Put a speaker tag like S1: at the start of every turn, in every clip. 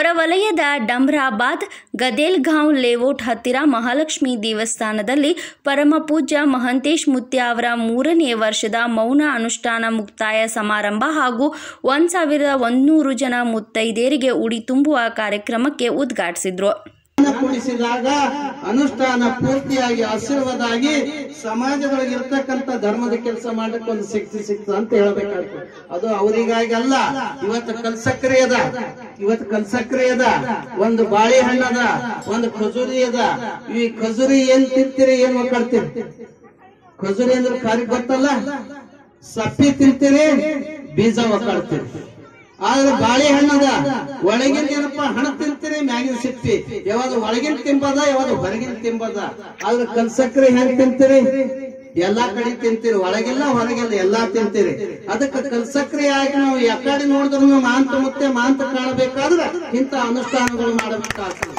S1: ಹೊರವಲಯದ ಡಮ್ರಾಬಾದ್ ಗದೇಲ್ಗಾಂವ್ ಲೇಔಟ್ ಹತ್ತಿರ ಮಹಾಲಕ್ಷ್ಮಿ ದೇವಸ್ಥಾನದಲ್ಲಿ ಪರಮಪೂಜ್ಯ ಮಹಂತೇಶ್ ಮುತ್ಯ ಅವರ ಮೂರನೇ ವರ್ಷದ ಮೌನ ಅನುಷ್ಠಾನ ಮುಕ್ತಾಯ ಸಮಾರಂಭ ಹಾಗೂ ಒಂದು ಸಾವಿರದ ಒಂದೂರು ಜನ ಮುತ್ತೈದೆಯರಿಗೆ ಉಡಿ ತುಂಬುವ ಕಾರ್ಯಕ್ರಮಕ್ಕೆ ಉದ್ಘಾಟಿಸಿದ್ರು
S2: ಕೂಡಿಸಿದಾಗ ಅನುಷ್ಠಾನ ಪೂರ್ತಿಯಾಗಿ ಆಶೀರ್ವಾದ ಆಗಿ ಸಮಾಜದೊಳಗೆ ಇರ್ತಕ್ಕಂಥ ಧರ್ಮದ ಕೆಲಸ ಮಾಡಕ್ಕೆ ಒಂದು ಶಕ್ತಿ ಸಿಕ್ತು ಅಂತ ಹೇಳ್ಬೇಕಾಗ್ತದೆ ಅದು ಅವರಿಗಾಗಿ ಅಲ್ಲ ಇವತ್ತು ಕಲ್ಸಕ್ರೆ ಅದ ಇವತ್ತು ಕಲ್ಸಕ್ರೆ ಅದ ಒಂದು ಬಾಳೆಹಣ್ಣು ಅದ ಒಂದು ಖಜೂರಿ ಅದ ಈ ಖಜೂರಿ ಏನ್ ತಿಂತೀರಿ ಏನ್ ಒಕ್ಕಡ್ತೀರಿ ಖಜೂರಿ ಅಂದ್ರೆ ಖಾರಿ ಗೊತ್ತಲ್ಲ ಸಪ್ಪಿ ತಿಂತೀರಿ ಬೀಜ ಒಕ್ಕಡ್ತೀರಿ ಆದ್ರೆ ಬಾಳೆಹಣ್ಣದ ಒಳಗಿನ ಏನಪ್ಪ ಹಣ ತಿಂತೀರಿ ಮ್ಯಾಗಿನ ಸಿಪ್ಪಿ ಯಾವಾಗ ಒಳಗಿನ ತಿಂಬದ ಯಾವಾಗ ಹೊರಗಿನ ತಿಂಬದ ಆದ್ರೆ ಕಲ್ಸಕ್ರೆ ಹೆಂಗ್ ತಿಂತೀರಿ ಎಲ್ಲಾ ಕಡೆ ತಿಂತೀರಿ ಒಳಗಿಲ್ಲ ಹೊರಗಿಲ್ಲ ಎಲ್ಲಾ ತಿಂತೀರಿ ಅದಕ್ಕೆ ಕಲ್ಸಕ್ರೆ ಆಗಿ ನಾವು ಯಾಕಡೆ ನೋಡಿದ್ರು ಮಾಂತ ಮತ್ತೆ ಮಾಂತ ಕಾಣಬೇಕಾದ್ರೆ ಇಂಥ ಅನುಷ್ಠಾನಗಳು ಮಾಡಬೇಕಾಗ್ತದೆ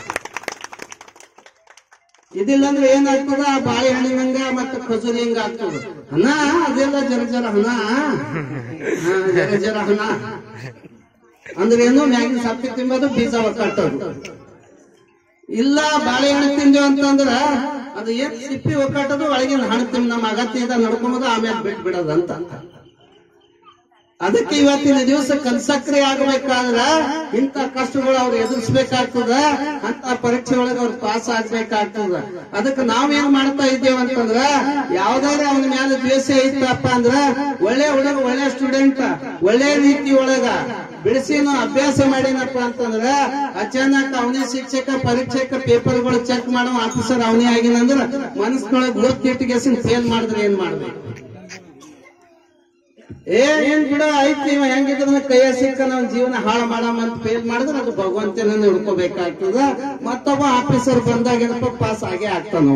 S2: ಇದಿಲ್ಲ ಅಂದ್ರೆ ಏನಾಗ್ತದ ಆ ಬಾಳೆಹಣ್ಣಿನಂಗ ಮತ್ತೆ ಖಜೂರಿ ಹಿಂಗ ಆಗ್ತದ ಹಣ ಅದೆಲ್ಲ ಜರ ಜರ ಹಣ ಹಾ, ಜರ ಜರ ಹಣ ಅಂದ್ರೆ ಏನು ಮ್ಯಾಗಿನ ಸಪ್ಪಿ ತಿಂಬೋದು ಬೀಜ ಒಕ್ಕಟ್ಟೋದು ಇಲ್ಲ ಬಾಳೆಹಣ್ಣು ತಿಂದೇವ್ ಅಂತಂದ್ರ ಅದು ಏನ್ ಸಿಪ್ಪಿ ಒಕ್ಕಟ್ಟೋದು ಒಳಗಿನ ಹಣ್ಣು ತಿಂದ್ ನಮ್ಮ ಅಗತ್ಯ ಇದೆ ನಡ್ಕೊಂಬೋದು ಆಮೇಲೆ ಬಿಟ್ಟು ಬಿಡೋದಂತ ಅದಕ್ಕೆ ಇವತ್ತಿನ ದಿವಸ ಕಲ್ಸಕ್ರೆ ಆಗಬೇಕಾದ್ರ ಇಂಥ ಕಷ್ಟಗಳು ಅವ್ರು ಎದುರಿಸ್ಬೇಕಾಗ್ತದ ಅಂತ ಪರೀಕ್ಷೆ ಒಳಗೆ ಅವ್ರು ಪಾಸ್ ಆಗ್ಬೇಕಾಗ್ತದ ಅದಕ್ಕೆ ನಾವೇನ್ ಮಾಡ್ತಾ ಇದ್ದೇವೆ ಅಂತಂದ್ರ ಯಾವ್ದಾದ್ರೆ ಅವನ ಮೇಲೆ ದ್ವೇಷ ಇತ್ತಪ್ಪ ಅಂದ್ರ ಒಳ್ಳೆ ಹುಡುಗ ಒಳ್ಳೆ ಸ್ಟೂಡೆಂಟ್ ಒಳ್ಳೆ ರೀತಿ ಒಳಗ ಬಿಡಿಸಿ ನಾವು ಅಭ್ಯಾಸ ಮಾಡಿನಪ್ಪ ಅಂತಂದ್ರ ಅಚಾನಕ್ ಅವನೇ ಶಿಕ್ಷಕ ಪರೀಕ್ಷಕ ಪೇಪರ್ಗಳು ಚೆಕ್ ಮಾಡೋ ಆಫೀಸರ್ ಅವನೇ ಆಗಿನಂದ್ರ ಮನಸ್ಸಿನೊಳಗೆ ಗೊತ್ತಿಟ್ಟಿಗೆ ಫೇಲ್ ಮಾಡಿದ್ರೆ ಏನ್ ಮಾಡ್ಬೇಕು ಏ ಏನ್ ಬಿಡ ಐತಿ ಇವ ಹೆಂಗಿದ್ರ ಕೈಯ ಸಿಕ್ಕ ನಾವ್ ಜೀವನ ಹಾಳು ಮಾಡಮ್ಮ ಅಂತ ಫೇಲ್ ಮಾಡಿದ್ರೆ ಅದು ಭಗವಂತನ ಹಿಡ್ಕೋಬೇಕಾಗ್ತದ ಮತ್ತೊಬ್ಬ ಆಫೀಸರ್ ಬಂದಾಗ ಏನಪ್ಪ ಪಾಸ್ ಆಗೇ ಆಗ್ತಾನ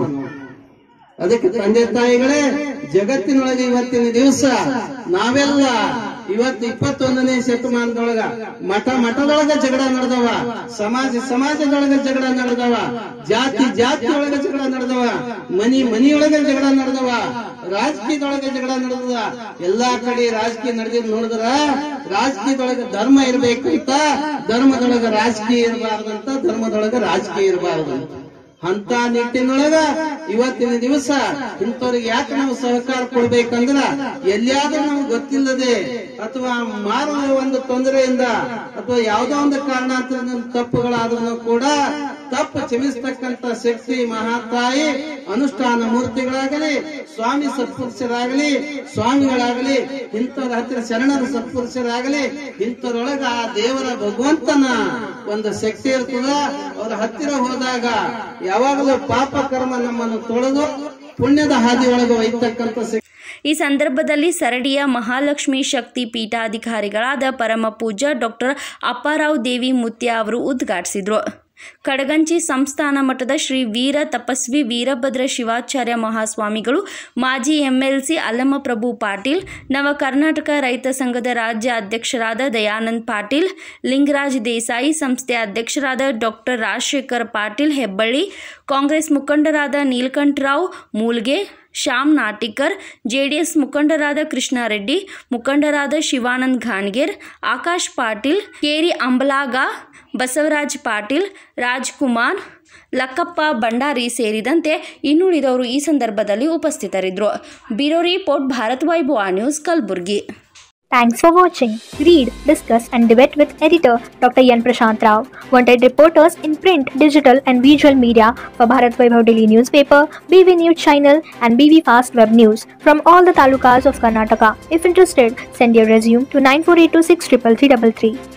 S2: ಅದಕ್ಕೆ ತಂದೆ ತಾಯಿಗಳೇ ಜಗತ್ತಿನೊಳಗೆ ಇವತ್ತಿನ ದಿವಸ ನಾವೆಲ್ಲ ಇವತ್ತು ಇಪ್ಪತ್ತೊಂದನೇ ಶತಮಾನದೊಳಗ ಮಠ ಮಠದೊಳಗ ಜಗಳ ನಡೆದವ ಸಮಾಜ ಸಮಾಜದೊಳಗ ಜಗಳ ನಡೆದವ ಜಾತಿ ಜಾತಿ ಒಳಗ ಜಗಳ ನಡೆದವ ಮನಿ ಮನಿಯೊಳಗ ಜಗಳ ನಡೆದವ ರಾಜಕೀಯದೊಳಗ ಜಗಳ ನಡೆದದ ಎಲ್ಲಾ ಕಡೆ ರಾಜಕೀಯ ನಡೆದಿದ್ ನೋಡಿದ್ರ ರಾಜಕೀಯದೊಳಗ ಧರ್ಮ ಇರ್ಬೇಕಂತ ಧರ್ಮದೊಳಗ ರಾಜಕೀಯ ಇರಬಾರ್ದಂತ ಧರ್ಮದೊಳಗ ರಾಜಕೀಯ ಇರಬಾರ್ದಂತ ಅಂತ ನಿಟ್ಟಿನೊಳಗ ಇವತ್ತಿನ ದಿವಸ ಇಂಥವ್ರಿಗೆ ಯಾಕೆ ನಾವು ಸಹಕಾರ ಕೊಡ್ಬೇಕಂದ್ರ ಎಲ್ಲಿಯಾದ್ರೂ ನಮ್ಗೆ ಗೊತ್ತಿಲ್ಲದೆ ಅಥವಾ ಮಾರುವ ಒಂದು ತೊಂದರೆಯಿಂದ ಅಥವಾ ಯಾವುದೋ ಒಂದು ಕಾರಣಾಂತರ ತಪ್ಪುಗಳಾದ್ರೂ ಕೂಡ ತಪ್ಪು ಕ್ಷಮಿಸ್ತಕ್ಕಂತ ಶಕ್ತಿ ಮಹಾತಾಯಿ ಅನುಷ್ಠಾನ ಮೂರ್ತಿಗಳಾಗಲಿ ಸ್ವಾಮಿ ಸತ್ಪುರುಷರಾಗಲಿ ಸ್ವಾಮಿಗಳಾಗಲಿ ಇಂಥವ್ರ ಹತ್ತಿರ ಶರಣರ ಸತ್ಪುರುಷರಾಗಲಿ ಇಂಥವ್ರೊಳಗ ಆ ದೇವರ ಭಗವಂತನ ಒಂದು ಶಕ್ತಿ ಇರ್ತದ ಅವ್ರ ಹತ್ತಿರ ಹೋದಾಗ ಯಾವಾಗಲೂ ಪಾಪ ಕರ್ಮ ನಮ್ಮನ್ನು ತೊಳೆದು ಪುಣ್ಯದ ಹಾದಿ ಒಳಗೆ ಒಯ್ತಕ್ಕಂಥ ಶಕ್ತಿ
S1: ಈ ಸಂದರ್ಭದಲ್ಲಿ ಸರಡಿಯ ಮಹಾಲಕ್ಷ್ಮಿ ಶಕ್ತಿ ಪೀಠಾಧಿಕಾರಿಗಳಾದ ಪರಮ ಪೂಜ್ಯ ಡಾಕ್ಟರ್ ಅಪ್ಪಾರಾವ್ ದೇವಿ ಮುತ್ಯ ಅವರು ಉದ್ಘಾಟಿಸಿದರು ಕಡಗಂಚಿ ಸಂಸ್ಥಾನ ಮಠದ ಶ್ರೀ ವೀರ ತಪಸ್ವಿ ವೀರಭದ್ರ ಶಿವಾಚಾರ್ಯ ಮಹಾಸ್ವಾಮಿಗಳು ಮಾಜಿ ಎಂಎಲ್ಸಿ ಅಲ್ಲಮಪ್ರಭು ಪಾಟೀಲ್ ನವ ಕರ್ನಾಟಕ ರೈತ ಸಂಘದ ರಾಜ್ಯ ಅಧ್ಯಕ್ಷರಾದ ದಯಾನಂದ್ ಪಾಟೀಲ್ ಲಿಂಗರಾಜ್ ದೇಸಾಯಿ ಸಂಸ್ಥೆಯ ಅಧ್ಯಕ್ಷರಾದ ಡಾಕ್ಟರ್ ರಾಜಶೇಖರ್ ಪಾಟೀಲ್ ಹೆಬ್ಬಳ್ಳಿ ಕಾಂಗ್ರೆಸ್ ಮುಖಂಡರಾದ ನೀಲಕಂಠರಾವ್ ಮೂಲ್ಗೆ ಶ್ಯಾಮ್ ನಾಟಿಕರ್ ಜೆಡಿಎಸ್ ಮುಖಂಡರಾದ ಕೃಷ್ಣಾರೆಡ್ಡಿ ಮುಖಂಡರಾದ ಶಿವಾನಂದ್ ಘಾಣ್ಗೇರ್ ಆಕಾಶ್ ಪಾಟೀಲ್ ಕೇರಿ ಅಂಬಲಾಗ ಬಸವರಾಜ್ ಪಾಟೀಲ್ ರಾಜ್ಕುಮಾರ್ ಲಕ್ಕಪ್ಪ ಭಂಡಾರಿ ಸೇರಿದಂತೆ ಇನ್ನುಳಿದವರು ಈ ಸಂದರ್ಭದಲ್ಲಿ ಉಪಸ್ಥಿತರಿದ್ದರು bureau report Bharat Vaibhava news Kalaburagi
S3: Thanks for watching. Read, discuss, and debate with editor Dr. Yan Prashant Rao. Wanted reporters in print, digital, and visual media for Bharat Vaibhav Daily Newspaper, BV News Channel, and BV Fast Web News from all the talukas of Karnataka. If interested, send your resume to 9482633333.